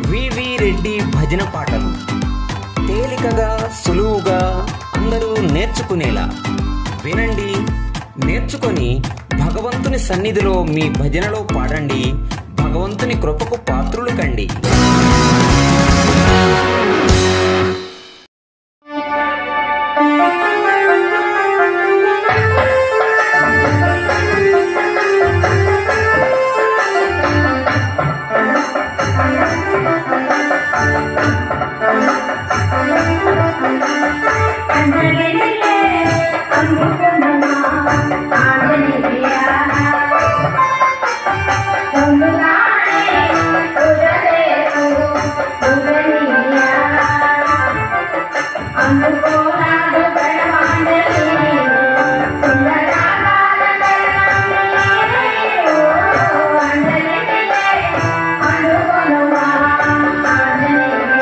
వివి రెడ్డి భజన పాటలు తేలికగా సులువుగా అందరూ నేర్చుకునేలా వినండి నేర్చుకొని భగవంతుని సన్నిధిలో మీ భజనలో పాడండి భగవంతుని కృపకు పాత్రులు కండి అందరిలే అందుకున్నా ఆంజనేయ పొందుగానే కుదరేకు కుదరియా అందుకోరాదు బ్రహ్మాండలి సుందరాకార ఓ అందరిలే అందుకొనుమా ఆంజనేయ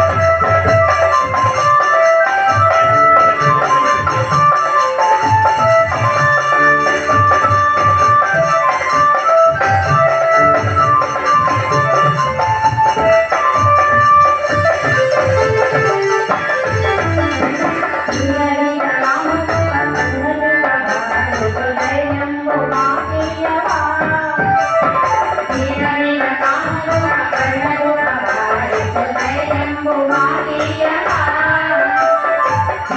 ఆ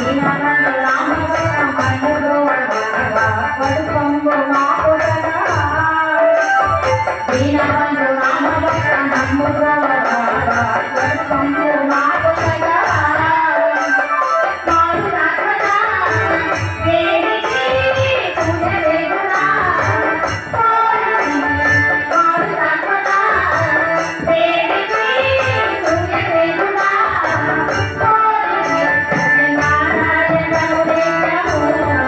దీనబంధు రామభద్ర మన్నుగోవడగా పడుకొంగు మాపురగా దీనబంధు రామభద్ర మన్నుగోవడగా పడుకొంగు మాపురగా మారు రాకడా దేవికి పూజ వేడునా మారు రాకడా దేవికి పూజ వేడునా నారాయణము నిత్యము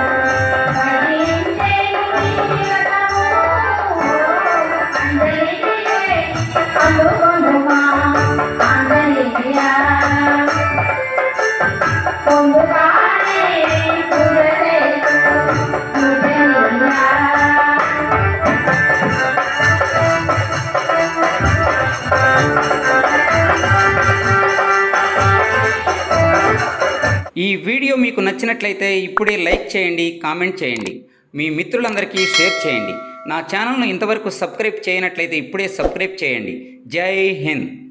భజించేను నిత్యము అందరికీ అందుకొనుమా అందరికీ పొందుతానే పూజలేదు పూజనీయా ఈ వీడియో మీకు నచ్చినట్లయితే ఇప్పుడే లైక్ చేయండి కామెంట్ చేయండి మీ మిత్రులందరికీ షేర్ చేయండి నా ఛానల్ను ఇంతవరకు సబ్స్క్రైబ్ చేయనట్లయితే ఇప్పుడే సబ్స్క్రైబ్ చేయండి జై హింద్